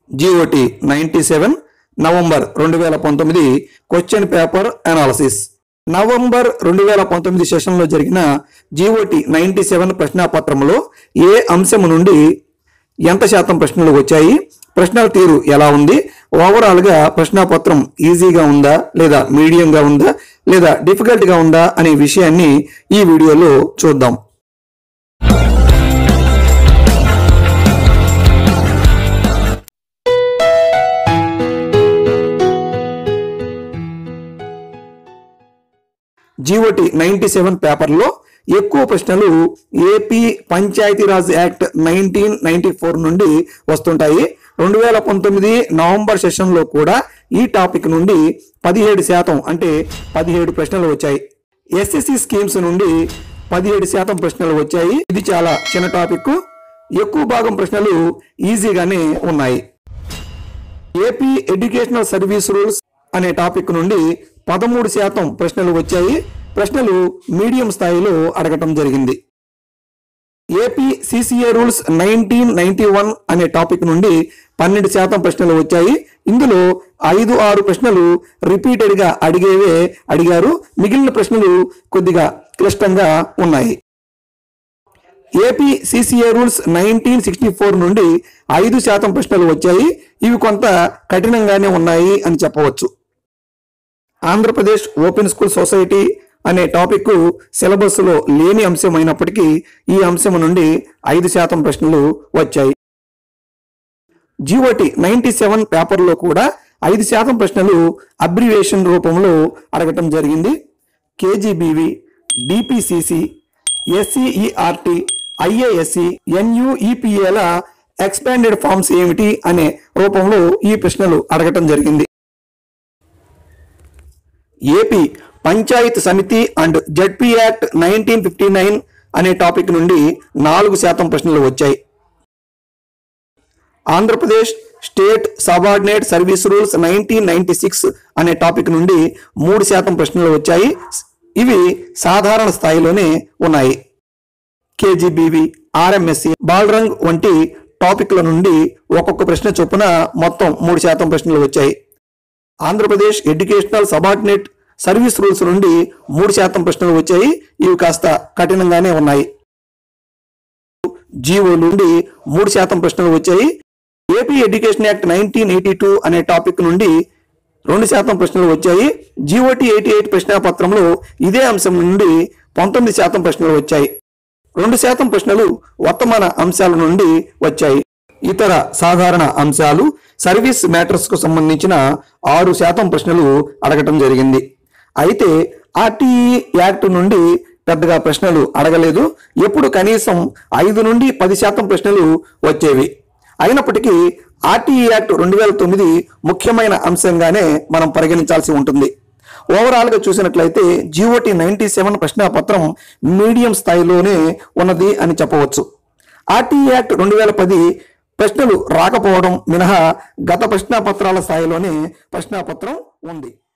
GOT ninety seven November రెండు వేల పంతొమ్మిది క్వశ్చన్ పేపర్ అనాలసిస్ నవంబర్ రెండు వేల పంతొమ్మిది సెషన్లో జరిగిన జిఓటి నైంటీ సెవెన్ ప్రశ్నాపత్రంలో ఏ అంశము నుండి ఎంత శాతం ప్రశ్నలు వచ్చాయి ప్రశ్నల తీరు ఎలా ఉంది ఓవరాల్ గా ప్రశ్నాపత్రం ఈజీగా ఉందా లేదా మీడియంగా ఉందా లేదా డిఫికల్ట్ గా ఉందా అనే విషయాన్ని ఈ వీడియోలో చూద్దాం జీఓటి నైన్టీ సెవెన్ పేపర్లో ఎక్కువ ప్రశ్నలు AP Panchayati Raj act nineteen ninety four నుండి వస్తుంటాయి రెండు వేల పంతొమ్మిది నవంబర్ సెషన్లో కూడా ఈ టాపిక్ నుండి పదిహేడు శాతం అంటే పదిహేడు ప్రశ్నలు వచ్చాయి ఎస్ఎస్సి స్కీమ్స్ నుండి పదిహేడు శాతం ప్రశ్నలు వచ్చాయి ఇది చాలా చిన్న టాపిక్ ఎక్కువ భాగం ప్రశ్నలు ఈజీగానే ఉన్నాయి ఏపీ ఎడ్యుకేషనల్ సర్వీస్ రూల్స్ అనే టాపిక్ నుండి పదమూడు శాతం ప్రశ్నలు వచ్చాయి ప్రశ్నలు మీడియం స్థాయిలో అడగటం జరిగింది AP CCA rules nineteen ninety one అనే టాపిక్ నుండి పన్నెండు శాతం ప్రశ్నలు వచ్చాయి ఇందులో ఐదు ఆరు ప్రశ్నలు రిపీటెడ్ గా అడిగేవే అడిగారు మిగిలిన ప్రశ్నలు కొద్దిగా క్లిష్టంగా ఉన్నాయి AP CCA rules nineteen sixty four నుండి ఐదు శాతం ప్రశ్నలు వచ్చాయి ఇవి కొంత కఠినంగానే ఉన్నాయి అని చెప్పవచ్చు ఆంధ్రప్రదేశ్ ఓపెన్ స్కూల్ సొసైటీ అనే టాపిక్ సిలబస్లో లేని అంశం అయినప్పటికీ ఈ అంశం నుండి ఐదు శాతం ప్రశ్నలు వచ్చాయి జీఓటి నైన్టీ సెవెన్ పేపర్లో కూడా ఐదు శాతం ప్రశ్నలు అబ్రివేషన్ రూపంలో అడగటం జరిగింది కేజీబీవి డిపిసిసి ఎస్సీఈఆర్టీ ఐఏఎస్సి ఎన్యుఈపిఏల ఎక్స్పాండెడ్ ఫార్మ్స్ ఏమిటి అనే రూపంలో ఈ ప్రశ్నలు అడగటం జరిగింది AP Panchayat Samiti and ZP act nineteen fifty nine అనే టాపిక్ నుండి నాలుగు శాతం ప్రశ్నలు వచ్చాయి Andhra Pradesh state subordinate service rules nineteen ninety six అనే టాపిక్ నుండి మూడు శాతం ప్రశ్నలు వచ్చాయి ఇవి సాధారణ స్థాయిలోనే ఉన్నాయి కేజీబీవి ఆర్ఎంఎస్సి బాలరంగ్ వంటి టాపిక్ల నుండి ఒక్కొక్క ప్రశ్న చొప్పున మొత్తం మూడు శాతం ప్రశ్నలు వచ్చాయి Andhra Pradesh educational subordinate service rules నుండి మూడు శాతం ప్రశ్నలు వచ్చాయి ఇవి కాస్త కఠినంగానే ఉన్నాయి జీవో నుండి మూడు శాతం ప్రశ్నలు వచ్చాయి AP education act nineteen eighty two అనే టాపిక్ నుండి రెండు శాతం ప్రశ్నలు వచ్చాయి జీఓటీ ఎయిటీ ఎయిట్ ప్రశ్నాపత్రంలో ఇదే అంశం నుండి పంతొమ్మిది శాతం ప్రశ్నలు వచ్చాయి రెండు శాతం ప్రశ్నలు వర్తమాన అంశాల నుండి వచ్చాయి ఇతర సాధారణ అంశాలు సర్వీస్ మ్యాటర్స్ కు సంబంధించిన ఆరు శాతం ప్రశ్నలు అడగటం జరిగింది అయితే ఆర్టీఈ యాక్ట్ నుండి పెద్దగా ప్రశ్నలు అడగలేదు ఎప్పుడు కనీసం ఐదు నుండి పది శాతం ప్రశ్నలు వచ్చేవి అయినప్పటికీ ఆర్టీఈ యాక్ట్ రెండు వేల తొమ్మిది ముఖ్యమైన అంశంగానే మనం పరిగణించాల్సి ఉంటుంది ఓవరాల్ గా చూసినట్లయితే జిఓటి నైన్టీ సెవెన్ ప్రశ్నాపత్రం మీడియం స్థాయిలోనే ఉన్నది అని చెప్పవచ్చు ఆర్టీఈ యాక్ట్ రెండు వేల పది ప్రశ్నలు రాకపోవడం మినహా గత ప్రశ్నాపత్రాల స్థాయిలోనే ప్రశ్నాపత్రం ఉంది